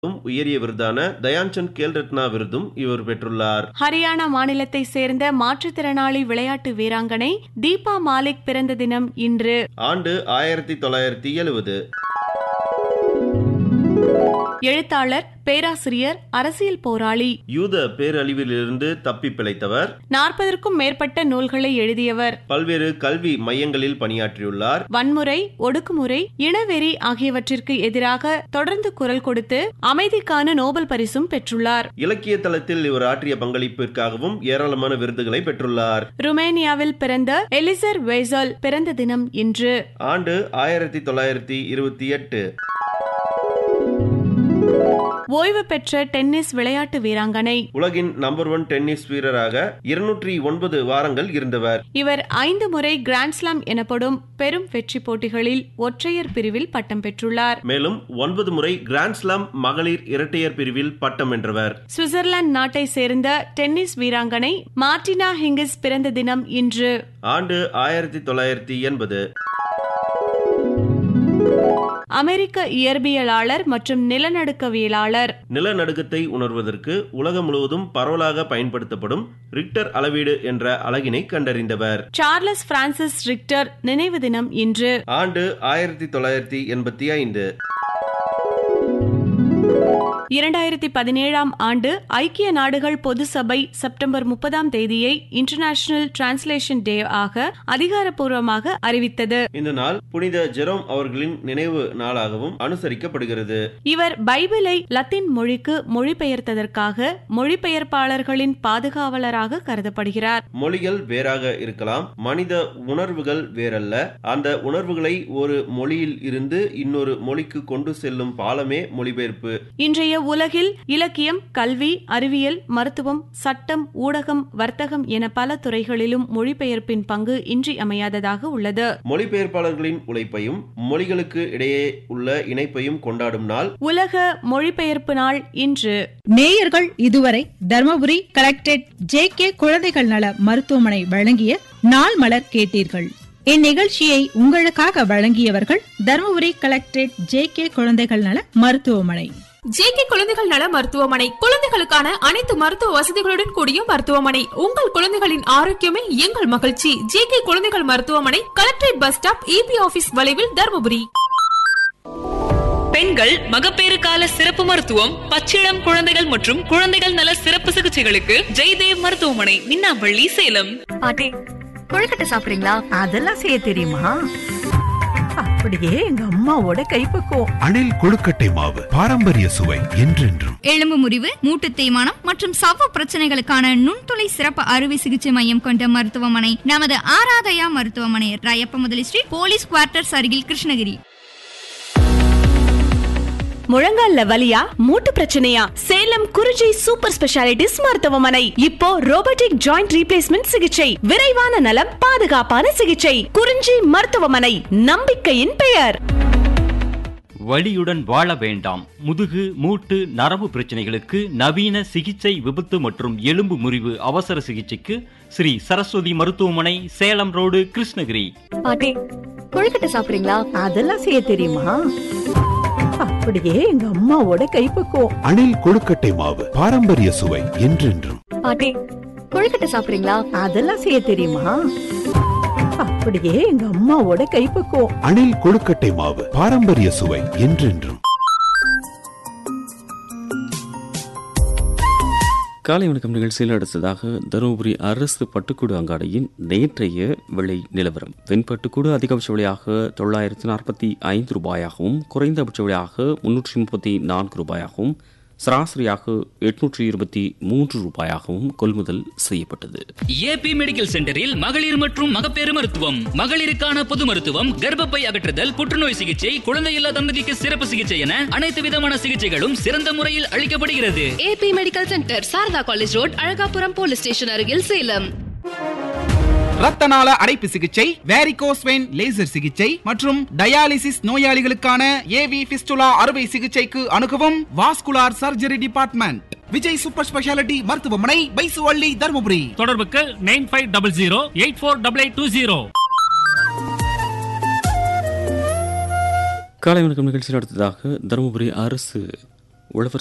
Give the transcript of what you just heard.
உயரிய விருதான தயான்சந்த் கேல் ரத்னா விருதும் இவர் பெற்றுள்ளார் ஹரியானா மாநிலத்தை சேர்ந்த மாற்றுத்திறனாளி விளையாட்டு வீராங்கனை தீபா மாலிக் பிறந்த தினம் இன்று ஆண்டு ஆயிரத்தி தொள்ளாயிரத்தி எழுபது எழுத்தாளர் பேராசிரியர் அரசியல் போராளி யூத பேரழிவிலிருந்து தப்பி பிழைத்தவர் நாற்பதற்கும் மேற்பட்ட நூல்களை எழுதியவர் பல்வேறு கல்வி மையங்களில் பணியாற்றியுள்ளார் வன்முறை ஒடுக்குமுறை இனவெறி ஆகியவற்றிற்கு எதிராக தொடர்ந்து குரல் கொடுத்து அமைதிக்கான நோபல் பரிசும் பெற்றுள்ளார் இலக்கிய தளத்தில் இவர் ஆற்றிய பங்களிப்பிற்காகவும் ஏராளமான விருதுகளை பெற்றுள்ளார் ருமேனியாவில் பிறந்த எலிசர் வெய்சல் பிறந்த தினம் இன்று ஆண்டு ஆயிரத்தி தொள்ளாயிரத்தி இருபத்தி எட்டு ஓய்வு பெற்ற டென்னிஸ் விளையாட்டு வீராங்கனை உலகின் நம்பர் ஒன் டென்னிஸ் வீரராக இருநூற்றி ஒன்பது வாரங்கள் இருந்தவர் இவர் ஐந்து முறை கிராண்ட்ஸ்லாம் எனப்படும் பெரும் வெற்றி போட்டிகளில் ஒற்றையர் பிரிவில் பட்டம் பெற்றுள்ளார் மேலும் ஒன்பது முறை கிராண்ட்ஸ்லாம் மகளிர் இரட்டையர் பிரிவில் பட்டம் வென்றவர் சுவிட்சர்லாந்து நாட்டை சேர்ந்த டென்னிஸ் வீராங்கனை மார்டினா ஹிங்கிஸ் பிறந்த தினம் இன்று ஆண்டு ஆயிரத்தி தொள்ளாயிரத்தி எண்பது அமெரிக்க இயற்பியலாளர் மற்றும் நிலநடுக்கவியலாளர் நிலநடுக்கத்தை உணர்வதற்கு உலகம் முழுவதும் பரவலாக பயன்படுத்தப்படும் ரிக்டர் அளவீடு என்ற அலகினை கண்டறிந்தவர் சார்லஸ் பிரான்சிஸ் ரிக்டர் நினைவு தினம் இன்று ஆண்டு ஆயிரத்தி தொள்ளாயிரத்தி எண்பத்தி ஐந்து இரண்டாயிரத்தி பதினேழாம் ஆண்டு ஐக்கிய நாடுகள் பொது சபை செப்டம்பர் முப்பதாம் தேதியை இன்டர்நேஷனல் டிரான்ஸ்லேஷன் டே ஆக அதிகாரப்பூர்வமாக அறிவித்தது இந்த நாள் புனித ஜெரோம் அவர்களின் நினைவு நாளாகவும் அனுசரிக்கப்படுகிறது இவர் பைபிளை லத்தீன் மொழிக்கு மொழிபெயர்த்ததற்காக மொழிபெயர்ப்பாளர்களின் பாதுகாவலராக கருதப்படுகிறார் மொழிகள் வேறாக இருக்கலாம் மனித உணர்வுகள் வேறல்ல அந்த உணர்வுகளை ஒரு மொழியில் இருந்து இன்னொரு மொழிக்கு கொண்டு செல்லும் பாலமே மொழிபெயர்ப்பு இன்றைய உலகில் இலக்கியம் கல்வி அறிவியல் மருத்துவம் சட்டம் ஊடகம் வர்த்தகம் என பல துறைகளிலும் மொழிபெயர்ப்பின் பங்கு இன்றி அமையாததாக உள்ளது மொழிபெயர்ப்பாளர்களின் உழைப்பையும் மொழிகளுக்கு இடையே உள்ள இணைப்பையும் கொண்டாடும் நாள் உலக மொழிபெயர்ப்பு நாள் இன்று நேயர்கள் இதுவரை தர்மபுரி கலெக்டரேட் ஜே கே குழந்தைகள் நல மருத்துவமனை வழங்கிய நாள் மலர் கேட்டீர்கள் இந்நிகழ்ச்சியை உங்களுக்காக வழங்கியவர்கள் தர்மபுரி கலெக்டரேட் ஜே கே குழந்தைகள் நல மருத்துவமனை ஜேகே குழந்தைகள் நல மருத்துவமனை குழந்தைகளுக்கான அனைத்து மருத்துவ வசதிகளுடன் கூடிய மருத்துவமனை உங்கள் குழந்தைகளின் ஆரோக்கியமே எங்கள் மகிழ்ச்சி ஜேகே குழந்தைகள் மருத்துவமனை collectorate bus stop EB office வளைவில் தருமபுரி பெண்கள் மகப்பேறு கால சிறப்பு மருத்துவம் பச்சிளம் குழந்தைகள் மற்றும் குழந்தைகள் நல சிறப்பு சிகிச்சைகளுக்கு ஜெய்தேவ் மருத்துவமனை மின்னாம்பள்ளி சேலம் பாட்டி கொழுக்கட்டை சாப்பிடுறீங்களா அதெல்லாம் செய்ய தெரியுமா அப்படியே எங்க அம்மாவோட கைப்பக்குவம் அணில் கொழுக்கட்டை மாவு பாரம்பரிய சுவை என்றென்றும் எலும்பு முறிவு மூட்டு தேய்மானம் மற்றும் சவ்வு பிரச்சனைகளுக்கான நுண்துளை சிறப்பு அறுவை சிகிச்சை மையம் கொண்ட மருத்துவமனை நமது ஆராதயா மருத்துவமனை ராயப்ப முதலி ஸ்ட்ரீட் போலீஸ் குவார்ட்டர்ஸ் அருகில் கிருஷ்ணகிரி முழங்கால்ல வலியா மூட்டு பிரச்சனையா சேலம் குறிஞ்சி சூப்பர் ஸ்பெஷாலிட்டிஸ் மருத்துவமனை இப்போ ரோபோட்டிக் ஜாயிண்ட் ரீப்ளேஸ்மெண்ட் சிகிச்சை விரைவான நலம் பாதுகாப்பான சிகிச்சை குறிஞ்சி மருத்துவமனை நம்பிக்கையின் பெயர் வலியுடன் வாழ வேண்டாம் முதுகு மூட்டு நரம்பு பிரச்சனைகளுக்கு நவீன சிகிச்சை விபத்து மற்றும் எலும்பு முறிவு அவசர சிகிச்சைக்கு ஸ்ரீ சரஸ்வதி மருத்துவமனை சேலம் ரோடு கிருஷ்ணகிரி பாட்டி கொழுக்கட்டை சாப்பிடுறீங்களா அதெல்லாம் செய்ய தெரியுமா அப்படியே எங்க அம்மாவோட கைப்பக்குவம் அணில் கொழுக்கட்டை மாவு பாரம்பரிய சுவை என்றென்றும் பாட்டி கொழுக்கட்டை சாப்பிடுறீங்களா அதெல்லாம் செய்ய தெரியுமா அப்படியே எங்க அம்மாவோட கைப்பக்குவம் அணில் கொழுக்கட்டை மாவு பாரம்பரிய சுவை என்றென்றும் காலை வணக்கம் நிகழ்ச்சியில் அடுத்ததாக தருமபுரி அரசு பட்டுக்கூடு அங்காடியின் நேற்றைய விலை நிலவரம் வெண்பட்டுக்கூடு அதிகபட்ச விலையாக தொள்ளாயிரத்தி நாற்பத்தி ஐந்து ரூபாயாகவும் குறைந்தபட்ச விலையாக முன்னூற்றி முப்பத்தி நான்கு ரூபாயாகவும் சராசரியாக எட்நூற்றி இருபத்தி மூன்று ரூபாயாகவும் கொள்முதல் செய்யப்பட்டது ஏபி மெடிக்கல் சென்டரில் மகளிர் மற்றும் மகப்பேறு மருத்துவம் மகளிருக்கான பொது மருத்துவம் கர்ப்பப்பை அகற்றுதல் புற்றுநோய் சிகிச்சை குழந்தையில்லா தம்பதிக்கு சிறப்பு சிகிச்சை என அனைத்து விதமான சிகிச்சைகளும் சிறந்த முறையில் அளிக்கப்படுகிறது AB medical centre Sharada college road Alagapuram police station அருகில் சேலம் ரத்தநாள அடைப்பு சிகிச்சை வேரிகோஸ் வெயின் லேசர் சிகிச்சை மற்றும் டயாலிசிஸ் நோயாளிகளுக்கான ஏவி பிஸ்டுலா அறுவை சிகிச்சைக்கு அணுகவும் vascular surgery department Vijay super speciality மருத்துவமனை பைசுவள்ளி தருமபுரி தொடர்புக்கு nine five double zero eight four double eight two zero காலை வணக்கம் நிகழ்ச்சியில் அடுத்ததாக தருமபுரி அரசு உழவர்